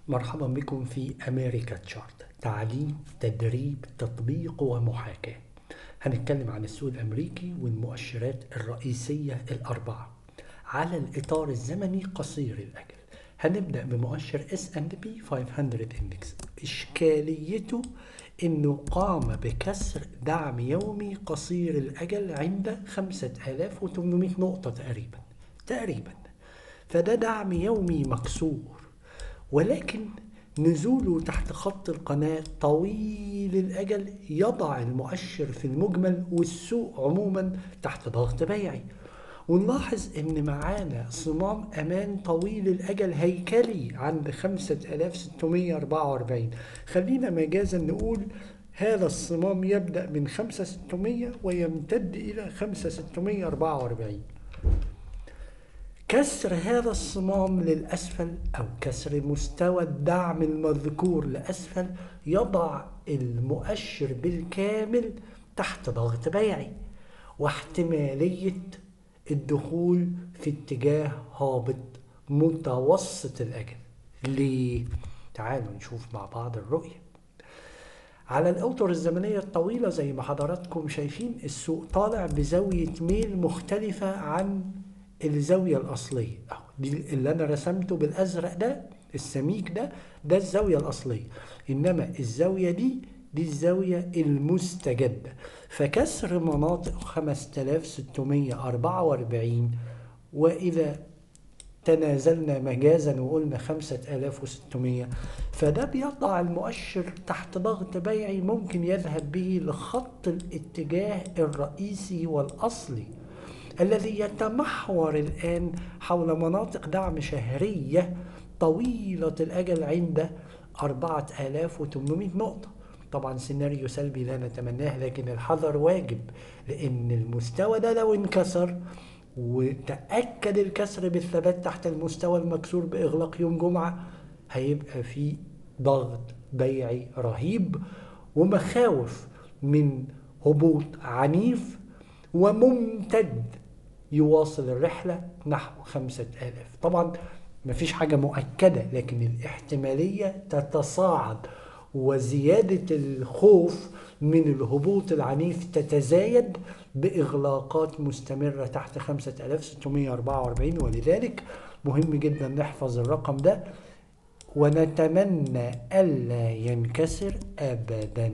مرحبا بكم في أمريكا تشارت تعليم تدريب تطبيق ومحاكاة هنتكلم عن السوق الأمريكي والمؤشرات الرئيسية الأربعة على الإطار الزمني قصير الأجل هنبدأ بمؤشر S&P 500 Index إشكاليته إنه قام بكسر دعم يومي قصير الأجل عند 5800 نقطة تقريبا تقريبا فده دعم يومي مكسور ولكن نزوله تحت خط القناة طويل الأجل يضع المؤشر في المجمل والسوق عموما تحت ضغط بيعي ونلاحظ ان معانا صمام امان طويل الاجل هيكلي عند 5644 خلينا مجازا نقول هذا الصمام يبدأ من 5600 ويمتد إلى 5644 كسر هذا الصمام للأسفل أو كسر مستوى الدعم المذكور لأسفل يضع المؤشر بالكامل تحت ضغط بيعي واحتمالية الدخول في اتجاه هابط متوسط الأجل ليه؟ تعالوا نشوف مع بعض الرؤية على الأوتر الزمنية الطويلة زي ما حضراتكم شايفين السوق طالع بزاوية ميل مختلفة عن الزاوية الأصلية أهو دي اللي أنا رسمته بالأزرق ده السميك ده ده الزاوية الأصلية إنما الزاوية دي دي الزاوية المستجدة فكسر مناطق 5644 وإذا تنازلنا مجازا وقلنا 5600 فده بيضع المؤشر تحت ضغط بيعي ممكن يذهب به لخط الاتجاه الرئيسي والأصلي الذي يتمحور الآن حول مناطق دعم شهرية طويلة الأجل عند 4800 نقطة طبعا سيناريو سلبي لا نتمناه لكن الحذر واجب لأن المستوى ده لو انكسر وتأكد الكسر بالثبات تحت المستوى المكسور بإغلاق يوم جمعة هيبقى في ضغط بيعي رهيب ومخاوف من هبوط عنيف وممتد يواصل الرحلة نحو خمسة آلاف طبعا مفيش حاجة مؤكدة لكن الاحتمالية تتصاعد وزيادة الخوف من الهبوط العنيف تتزايد بإغلاقات مستمرة تحت 5644 ولذلك مهم جدا نحفظ الرقم ده ونتمنى ألا ينكسر أبدا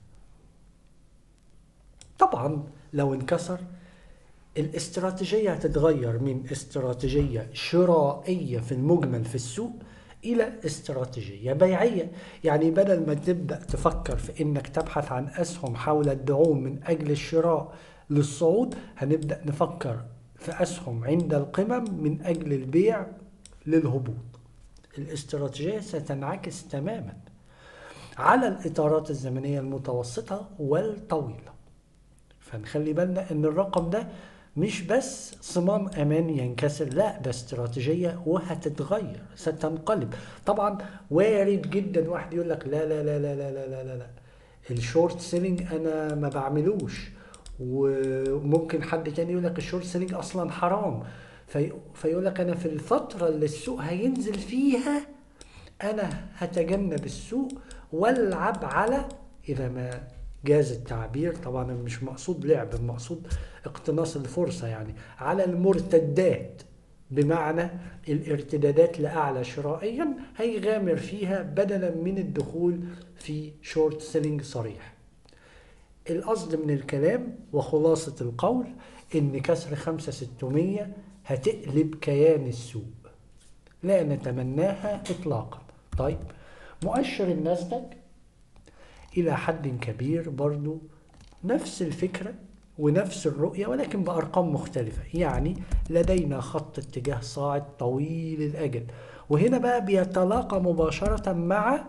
طبعا لو انكسر الاستراتيجية هتتغير من استراتيجية شرائية في المجمل في السوق إلى استراتيجية بيعية يعني بدل ما تبدأ تفكر في إنك تبحث عن أسهم حول الدعوم من أجل الشراء للصعود هنبدأ نفكر في أسهم عند القمم من أجل البيع للهبوط الاستراتيجية ستنعكس تماما على الإطارات الزمنية المتوسطة والطويلة فنخلي بالنا ان الرقم ده مش بس صمام امان ينكسر لا ده استراتيجيه وهتتغير ستنقلب طبعا وارد جدا واحد يقول لك لا لا لا لا لا لا لا لا, لا. الشورت سيلينج انا ما بعملوش وممكن حد تاني يقول لك الشورت سيلينج اصلا حرام في فيقول لك انا في الفتره اللي السوق هينزل فيها انا هتجنب السوق والعب على اذا ما جاز التعبير طبعا مش مقصود لعب المقصود اقتناص الفرصة يعني على المرتدات بمعنى الارتدادات لأعلى شرائيا هيغامر فيها بدلا من الدخول في شورت سيلينج صريح القصد من الكلام وخلاصة القول ان كسر 5600 هتقلب كيان السوق لا نتمناها اطلاقا طيب مؤشر الناسداك إلى حد كبير برضو نفس الفكرة ونفس الرؤية ولكن بأرقام مختلفة يعني لدينا خط اتجاه صاعد طويل الأجل وهنا بقى بيتلاقى مباشرة مع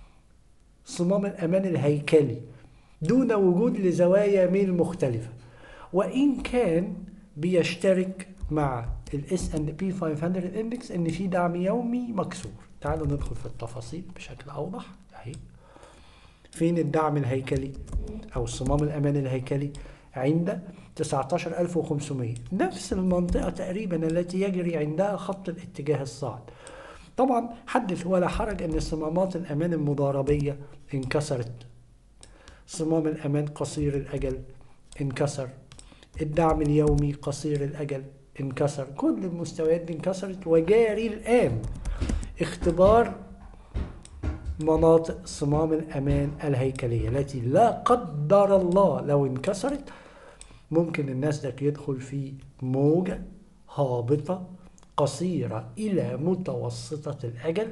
صمام الأمان الهيكلي دون وجود لزوايا ميل مختلفة وإن كان بيشترك مع الاس ان بي 500 اندكس ان في دعم يومي مكسور تعالوا ندخل في التفاصيل بشكل اوضح اهي فين الدعم الهيكلي او الصمام الامان الهيكلي عند 19500 نفس المنطقة تقريبا التي يجري عندها خط الاتجاه الصاعد طبعا حدث ولا حرج ان صمامات الامان المضاربية انكسرت صمام الامان قصير الاجل انكسر الدعم اليومي قصير الاجل انكسر كل المستويات دي انكسرت وجاري الان اختبار مناطق صمام الأمان الهيكلية التي لا قدر الله لو انكسرت ممكن الناس ده يدخل في موجة هابطة قصيرة إلى متوسطة الأجل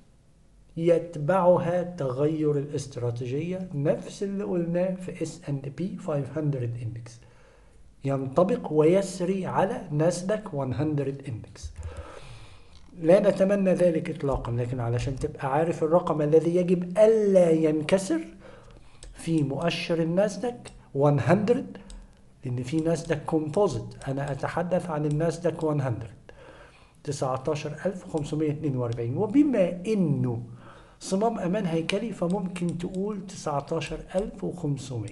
يتبعها تغير الاستراتيجية نفس اللي قلناه في اس اند بي 500 اندكس ينطبق ويسري على ناسداك 100 اندكس لا نتمنى ذلك اطلاقا لكن علشان تبقى عارف الرقم الذي يجب الا ينكسر في مؤشر الناسداك 100 لان في ناسداك كومبوزيت انا اتحدث عن الناسداك 100 19542 وبما انه صمام امان هيكلي فممكن تقول 19500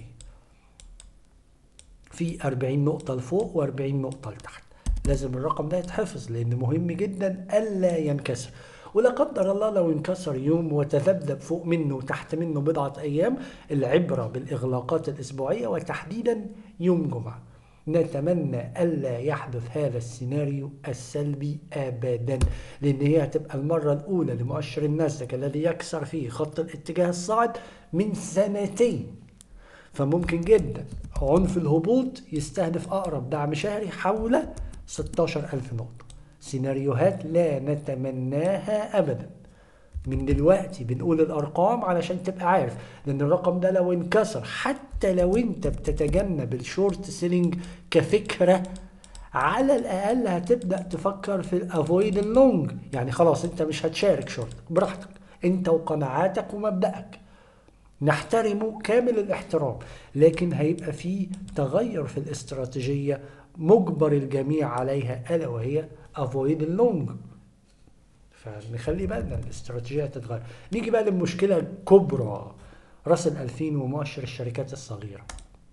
في 40 نقطة لفوق و40 نقطة لتحت لازم الرقم ده يتحفظ لان مهم جدا الا ينكسر ولا قدر الله لو انكسر يوم وتذبذب فوق منه وتحت منه بضعة أيام العبرة بالإغلاقات الأسبوعية وتحديدا يوم جمعة نتمنى ألا يحدث هذا السيناريو السلبي أبدا لأن هي هتبقى المرة الأولى لمؤشر الناسداك الذي يكسر فيه خط الاتجاه الصاعد من سنتين فممكن جدا عنف الهبوط يستهدف أقرب دعم شهري حول 16000 نقطة سيناريوهات لا نتمناها أبدا من دلوقتي بنقول الأرقام علشان تبقى عارف لأن الرقم ده لو انكسر حتى لو أنت بتتجنب الشورت سيلينج كفكرة على الأقل هتبدأ تفكر في الأفويد اللونج يعني خلاص أنت مش هتشارك شورت براحتك أنت وقناعاتك ومبدأك نحترمه كامل الاحترام لكن هيبقى فيه تغير في الاستراتيجية مجبر الجميع عليها ألا وهي avoid اللونج فنخلي بالنا الاستراتيجية تتغير نيجي بقى للمشكلة الكبرى راس ال 2000 ومؤشر الشركات الصغيرة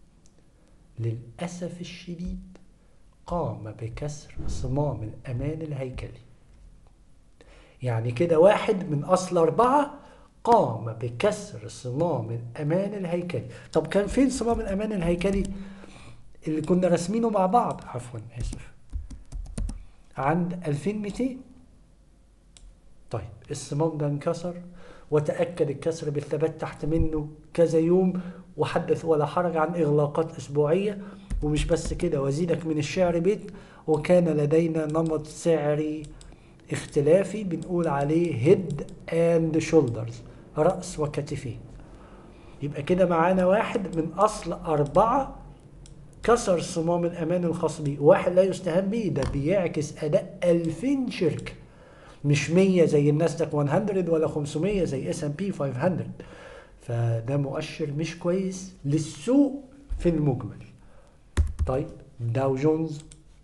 للأسف الشديد قام بكسر صمام الأمان الهيكلي يعني كده واحد من أصل أربعة قام بكسر صمام الأمان الهيكلي طب كان فين صمام الأمان الهيكلي اللي كنا راسمينه مع بعض عفوا اسف عند 2200 طيب الصمام ده انكسر وتأكد الكسر بالثبات تحت منه كذا يوم وحدث ولا حرج عن إغلاقات أسبوعية ومش بس كده وزيدك من الشعر بيت وكان لدينا نمط سعري اختلافي بنقول عليه هيد اند شولدرز رأس وكتفين يبقى كده معانا واحد من أصل أربعة كسر صمام الأمان الخاص بيه واحد لا يستهان به ده بيعكس أداء 2000 شركة مش 100 زي الناسداك 100 ولا 500 زي اس ام بي 500 فده مؤشر مش كويس للسوق في المجمل طيب داو جونز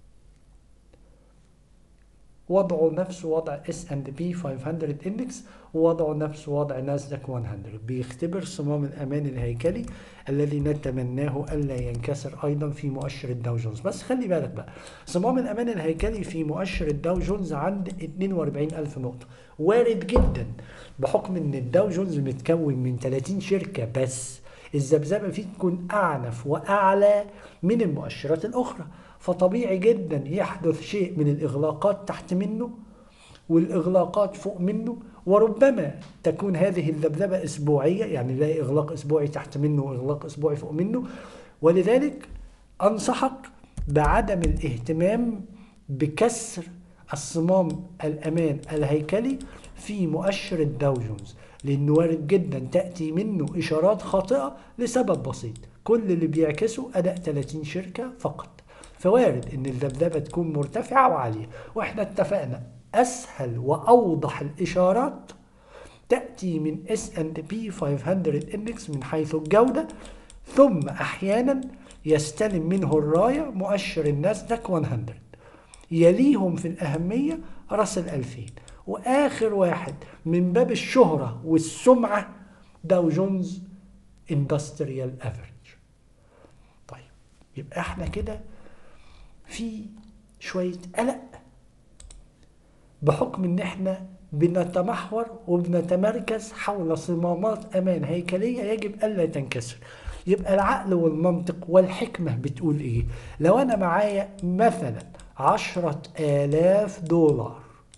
وضعوا نفس وضع اس اند بي 500 اندكس ووضعوا نفس وضع ناسداك 100 بيختبر صمام الامان الهيكلي الذي نتمناه الا ينكسر ايضا في مؤشر الداو جونز بس خلي بالك بقى صمام الامان الهيكلي في مؤشر الداو جونز عند 42000 نقطه وارد جدا بحكم ان الداو جونز متكون من 30 شركه بس الذبذبه فيه تكون اعنف واعلى من المؤشرات الاخرى فطبيعي جدا يحدث شيء من الإغلاقات تحت منه والإغلاقات فوق منه وربما تكون هذه الذبذبة أسبوعية يعني نلاقي إغلاق أسبوعي تحت منه وإغلاق أسبوعي فوق منه ولذلك أنصحك بعدم الاهتمام بكسر الصمام الأمان الهيكلي في مؤشر الداو جونز لأنه وارد جدا تأتي منه إشارات خاطئة لسبب بسيط كل اللي بيعكسه أداء 30 شركة فقط فوارد ان الذبذبه تكون مرتفعه وعاليه واحنا اتفقنا اسهل واوضح الاشارات تاتي من اس اند بي 500 اندكس من حيث الجوده ثم احيانا يستلم منه الرايه مؤشر الناسداك 100 يليهم في الاهميه راس ال 2000 واخر واحد من باب الشهره والسمعه داو جونز اندستريال افريج طيب يبقى احنا كده في شوية قلق بحكم ان احنا بنتمحور وبنتمركز حول صمامات أمان هيكلية يجب ألا تنكسر يبقى العقل والمنطق والحكمة بتقول إيه لو أنا معايا مثلا عشرة آلاف دولار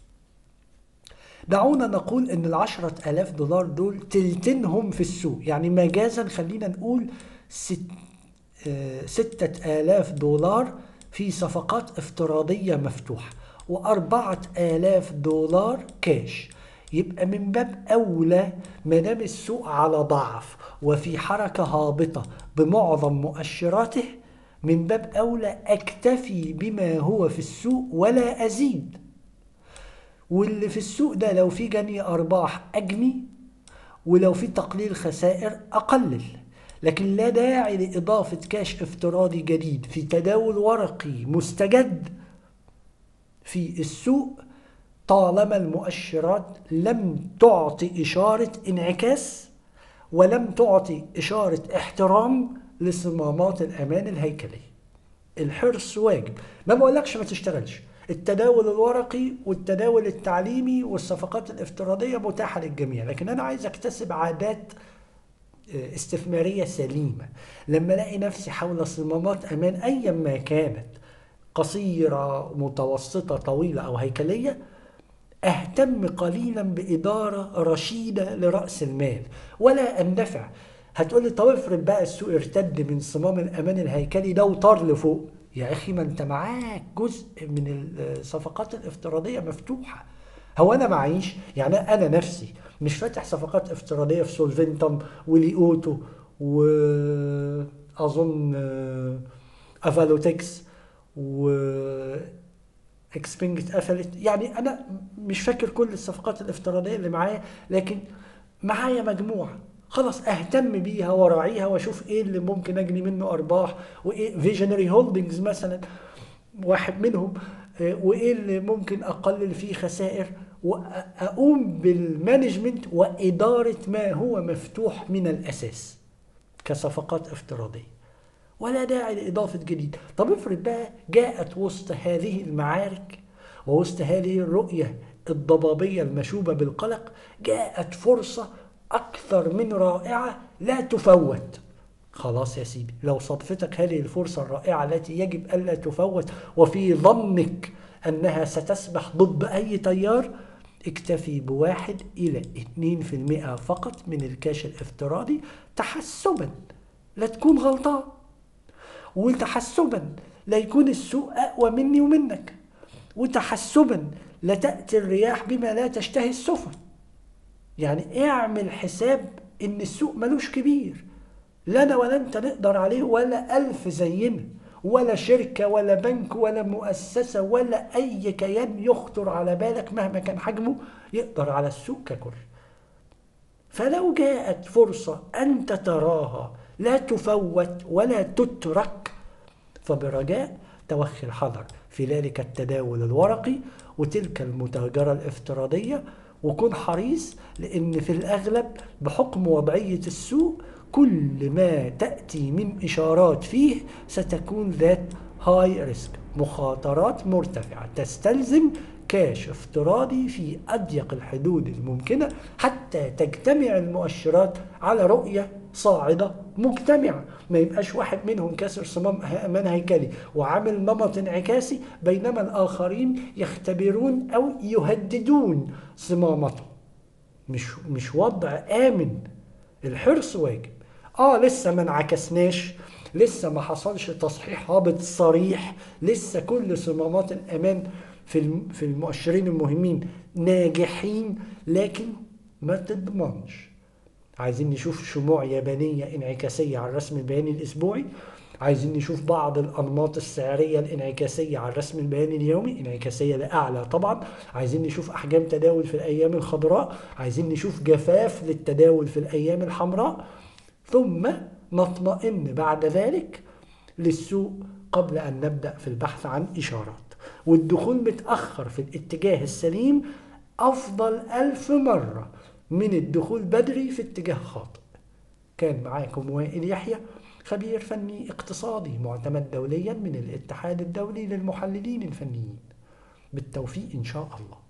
دعونا نقول ان العشرة آلاف دولار دول تلتينهم في السوق يعني مجازا خلينا نقول ست آه، ستة آلاف دولار في صفقات افتراضية مفتوحة وأربعة آلاف دولار كاش يبقى من باب أولى ما دام السوق على ضعف وفي حركة هابطة بمعظم مؤشراته من باب أولى أكتفي بما هو في السوق ولا أزيد واللي في السوق ده لو في جني أرباح أجني ولو في تقليل خسائر أقلل لكن لا داعي لإضافة كاش افتراضي جديد في تداول ورقي مستجد في السوق طالما المؤشرات لم تعطي إشارة انعكاس ولم تعطي إشارة احترام لصمامات الأمان الهيكلية الحرص واجب ما بقولكش ما تشتغلش التداول الورقي والتداول التعليمي والصفقات الافتراضية متاحة للجميع لكن أنا عايز أكتسب عادات آه، استثمارية سليمة لما ألاقي نفسي حول صمامات أمان أيا ما كانت قصيرة متوسطة طويلة أو هيكلية أهتم قليلا بإدارة رشيدة لرأس المال ولا أندفع هتقول لي طب افرض بقى السوق ارتد من صمام الأمان الهيكلي ده وطار لفوق يا أخي ما أنت معاك جزء من الصفقات الافتراضية مفتوحة هو أنا معيش يعني أنا نفسي مش فاتح صفقات افتراضية في سولفنتم وليوتو وأظن أفالوتكس و اكسبنج اتقفلت يعني انا مش فاكر كل الصفقات الافتراضيه اللي معايا لكن معايا مجموعه خلاص اهتم بيها وراعيها واشوف ايه اللي ممكن اجني منه ارباح وايه فيجنري هولدنجز مثلا واحد منهم آه، وايه اللي ممكن اقلل فيه خسائر واقوم بالمانجمنت واداره ما هو مفتوح من الاساس كصفقات افتراضيه ولا داعي لإضافة جديد طب افرض بقى جاءت وسط هذه المعارك ووسط هذه الرؤية الضبابية المشوبة بالقلق جاءت فرصة أكثر من رائعة لا تفوت خلاص يا سيدي لو صدفتك هذه الفرصة الرائعة التي يجب ألا تفوت وفي ظنك أنها ستسبح ضد أي تيار اكتفي بواحد إلى اتنين في المئة فقط من الكاش الافتراضي تحسبا لا تكون غلطان وتحسبا لا يكون السوء أقوى مني ومنك وتحسبا لا تأتي الرياح بما لا تشتهي السفن يعني اعمل حساب ان السوق ملوش كبير لا انا ولا انت نقدر عليه ولا ألف زينا ولا شركة ولا بنك ولا مؤسسة ولا أي كيان يخطر على بالك مهما كان حجمه يقدر على السوق ككل فلو جاءت فرصة أنت تراها لا تفوت ولا تترك فبرجاء توخي الحذر في ذلك التداول الورقي وتلك المتاجرة الافتراضية وكن حريص لأن في الأغلب بحكم وضعية السوق كل ما تأتي من إشارات فيه ستكون ذات هاي ريسك مخاطرات مرتفعة تستلزم كاش افتراضي في أضيق الحدود الممكنة حتى تجتمع المؤشرات على رؤية صاعدة مجتمعة ما يبقاش واحد منهم كسر صمام أمان هيكلي وعامل نمط انعكاسي بينما الآخرين يختبرون أو يهددون صمامته مش مش وضع آمن الحرص واجب اه لسه ما انعكسناش لسه ما حصلش تصحيح هابط صريح لسه كل صمامات الامان في في المؤشرين المهمين ناجحين لكن ما تضمنش عايزين نشوف شموع يابانية انعكاسية على الرسم البياني الأسبوعي عايزين نشوف بعض الأنماط السعرية الانعكاسية على الرسم البياني اليومي انعكاسية لأعلى طبعا عايزين نشوف أحجام تداول في الأيام الخضراء عايزين نشوف جفاف للتداول في الأيام الحمراء ثم نطمئن بعد ذلك للسوق قبل أن نبدأ في البحث عن إشارات والدخول متأخر في الاتجاه السليم أفضل ألف مرة من الدخول بدري في اتجاه خاطئ كان معاكم وائل يحيى خبير فني اقتصادي معتمد دوليا من الاتحاد الدولي للمحللين الفنيين بالتوفيق إن شاء الله